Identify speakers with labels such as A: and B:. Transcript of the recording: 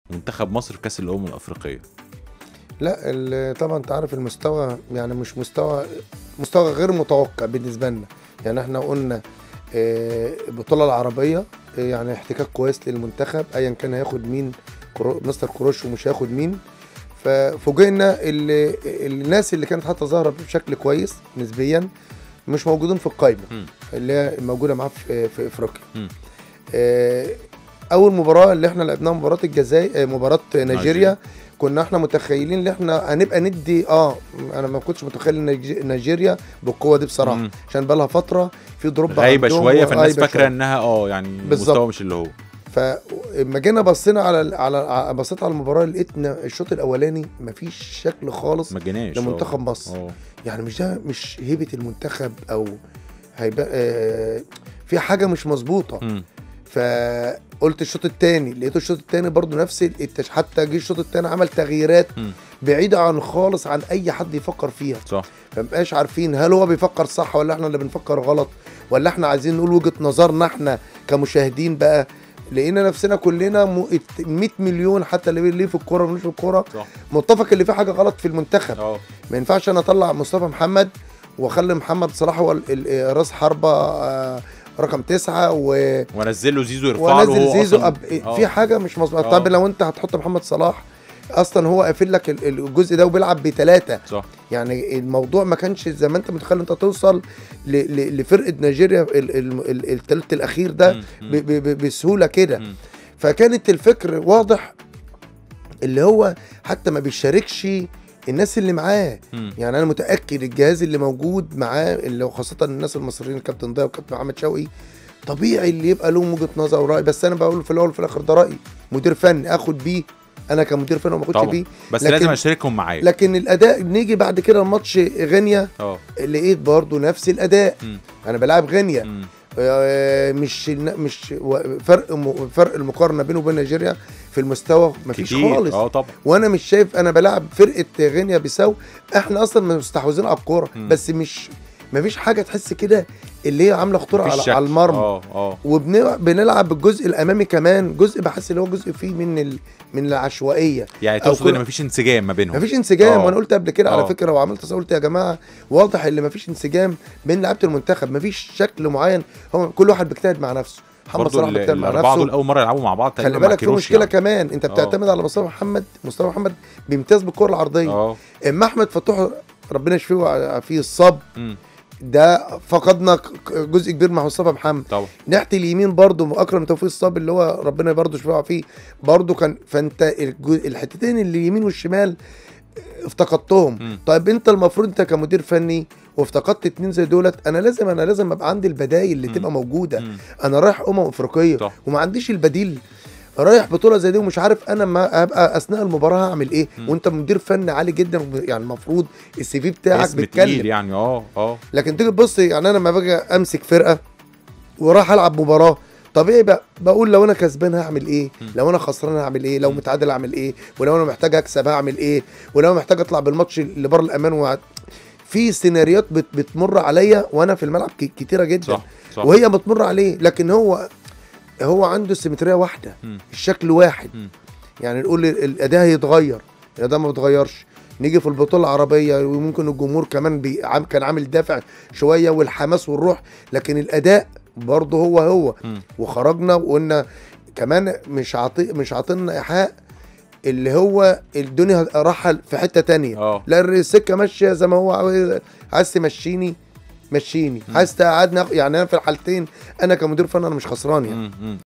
A: منتخب مصر في كاس الامم الافريقيه
B: لا ال- طبعا انت عارف المستوى يعني مش مستوى مستوى غير متوقع بالنسبه لنا يعني احنا قلنا آه، البطوله العربيه آه، يعني احتكاك كويس للمنتخب ايا كان هياخد مين كرو- مستر كروش ومش هياخد مين ففوجئنا ال- الناس اللي كانت حتى ظاهره بشكل كويس نسبيا مش موجودين في القائمه
A: مم.
B: اللي هي موجوده معاه في, في افريقيا
A: مم.
B: آه، اول مباراه اللي احنا لعبناها مباراه الجزائر آه، مباراه
A: نيجيريا.
B: نيجيريا كنا احنا متخيلين ان احنا هنبقى ندي اه انا ما كنتش متخيل ان نيج- نيجيريا بالقوه دي بصراحه
A: مم.
B: عشان بقى لها فتره في دروب
A: غايبه
B: عندهم
A: شويه فالناس
B: وغايبة
A: فاكره
B: شوية.
A: انها اه يعني
B: بالظبط.
A: مستوى مش اللي هو
B: فلما جينا بصينا على على بصيت على المباراه لقيتنا الشوط الاولاني مفيش شكل خالص
A: ما جيناش
B: لمنتخب مصر
A: اه
B: يعني مش ده مش هيبه المنتخب او هيبقى آه في حاجه مش مظبوطه
A: مم.
B: فقلت الشوط الثاني لقيت الشوط الثاني برضو نفس التش... حتى جه الشوط الثاني عمل تغييرات
A: مم.
B: بعيده عن خالص عن اي حد يفكر فيها
A: صح
B: فمبقاش عارفين هل هو بيفكر صح ولا احنا اللي بنفكر غلط ولا احنا عايزين نقول وجهه نظرنا احنا كمشاهدين بقى لقينا نفسنا كلنا م... 100 مليون حتى اللي ليه في الكوره ومش في الكوره
A: صح
B: متفق اللي فيه حاجه غلط في المنتخب
A: اه
B: ما ينفعش انا اطلع مصطفى محمد واخلي محمد صلاح هو ال- ال- راس حربه آه، رقم تسعة و...
A: وانزل له زيزو يرفع له
B: وانزل
A: هو
B: زيزو
A: أصلاً-
B: أب...
A: آه.
B: في حاجه مش مظبوطه
A: آه.
B: طب لو انت هتحط محمد صلاح اصلا هو قافل لك ال- الجزء ده وبيلعب بثلاثه
A: صح
B: يعني الموضوع ما كانش زي ما انت متخيل انت توصل ل... ل... لفرقه نيجيريا ال... ال... ال... التالت الاخير ده
A: مم. مم.
B: ب... ب... ب... بسهوله كده
A: مم.
B: فكانت الفكر واضح اللي هو حتى ما بيشاركش الناس اللي معاه
A: مم.
B: يعني انا متاكد الجهاز اللي موجود معاه اللي هو خاصه الناس المصريين الكابتن ضياء والكابتن محمد شوقي طبيعي اللي يبقى لهم وجهه نظر وراي بس انا بقول في الاول وفي الاخر ده رايي مدير فني اخد بيه انا كمدير فني وما اخدش
A: طبعا
B: بيه
A: بس
B: لكن-
A: لازم اشاركهم معايا
B: لكن الاداء نيجي بعد كده الماتش غينيا
A: اه
B: لقيت برضو نفس الاداء
A: مم.
B: انا بلعب غينيا
A: مم.
B: آه، مش مش و- فرق م- فرق المقارنه بينه وبين نيجيريا في المستوى مفيش
A: كتير.
B: خالص
A: اه طبعا
B: وانا مش شايف انا بلعب فرقه غينيا بيساو احنا اصلا مستحوذين على الكوره
A: مم.
B: بس مش مفيش حاجه تحس كده اللي هي عامله خطوره
A: مفيش
B: على,
A: شك.
B: على المرمى
A: اه اه
B: وبنلعب بالجزء الامامي كمان جزء بحس اللي هو جزء فيه من ال... من العشوائيه
A: يعني
B: أو
A: تقصد ان
B: كرة-
A: مفيش انسجام ما بينهم
B: مفيش انسجام
A: آه.
B: وانا قلت قبل كده
A: آه.
B: على فكره وعملت تصور قلت يا جماعه واضح ان مفيش انسجام بين لعيبه المنتخب مفيش شكل معين هو كل واحد بيجتهد مع نفسه محمد
A: برضه
B: صلاح
A: ال-
B: بيجتهد مع
A: الاربعه دول
B: نفسه
A: اول مره يلعبوا مع بعض
B: خلي
A: تقريبا مع
B: بالك في
A: كيروش
B: مشكله
A: يعني.
B: كمان انت
A: آه.
B: بتعتمد على مصطفى محمد مصطفى محمد بيمتاز بالكره العرضيه
A: اه
B: اما احمد فتوح ربنا يشفيه ويعافيه الصب
A: مم.
B: ده فقدنا ك- ك- جزء كبير مع مصطفى محمد
A: طبعا
B: ناحيه اليمين برضو اكرم توفيق الصاب اللي هو ربنا برضو يشفيه ويعافيه برضو كان فانت الجو- الحتتين اللي اليمين والشمال افتقدتهم
A: مم.
B: طيب انت المفروض انت كمدير فني وافتقدت اتنين زي دولت انا لازم انا لازم ابقى عندي البدايل اللي
A: مم.
B: تبقى موجوده
A: مم.
B: انا رايح امم افريقيه
A: صح.
B: وما عنديش البديل رايح بطوله زي دي ومش عارف انا ما ابقى اثناء المباراه هعمل ايه
A: مم.
B: وانت مدير فني عالي جدا وب- يعني المفروض السي في بتاعك
A: اسم تقيل
B: بيتكلم
A: يعني اه اه
B: لكن تيجي تبص يعني انا لما باجي امسك فرقه وراح العب مباراه طبيعي بقى بقول لو انا كسبان هعمل ايه
A: مم.
B: لو انا خسران هعمل ايه لو
A: مم.
B: متعادل هعمل ايه ولو انا محتاج اكسب هعمل ايه ولو انا محتاج اطلع بالماتش اللي بره الامان وع... في سيناريوهات بت... بتمر عليا وانا في الملعب ك... كتيره جدا
A: صح صح
B: وهي بتمر عليه لكن هو هو عنده السيمتريه واحده
A: مم.
B: الشكل واحد
A: مم.
B: يعني نقول ال- الاداء هيتغير الاداء ما بيتغيرش نيجي في البطوله العربيه وممكن الجمهور كمان بي... عم- كان عامل دافع شويه والحماس والروح لكن الاداء برضه هو هو
A: مم.
B: وخرجنا وقلنا كمان مش عاطي مش عاطينا ايحاء اللي هو الدنيا راح في حته تانية
A: اه
B: لا السكه ماشيه زي ما هو عاوز عايز تمشيني مشيني
A: مم.
B: عايز تقعدني أخ- يعني انا في الحالتين انا كمدير فني انا مش خسران يعني
A: مم. مم.